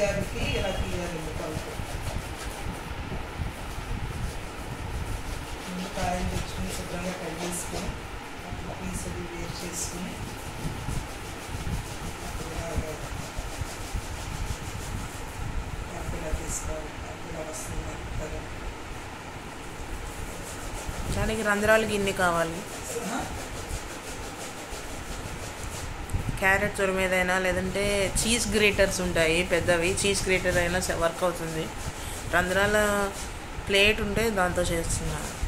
తీయడానికి ఇలా తీయాలి ముక్కలు ముందు కాయలు తెచ్చుకుని శుభ్రంగా కడిగేసుకుని అప్పుడు పీస్ అది వేరు చేసుకుని అప్పుడు ఇలాగా అప్పుడు ఇలా తీసుకోవాలి అప్పుడు ఇలా వస్తుంది కదా దానికి రంధ్రాలు గిన్నె కావాలి క్యారెట్ తురిమేదైనా లేదంటే చీజ్ గ్రేటర్స్ ఉంటాయి పెద్దవి చీజ్ గ్రేటర్ అయినా వర్క్ అవుతుంది రంధ్రాల ప్లేట్ ఉంటే దాంతో చేస్తున్నాను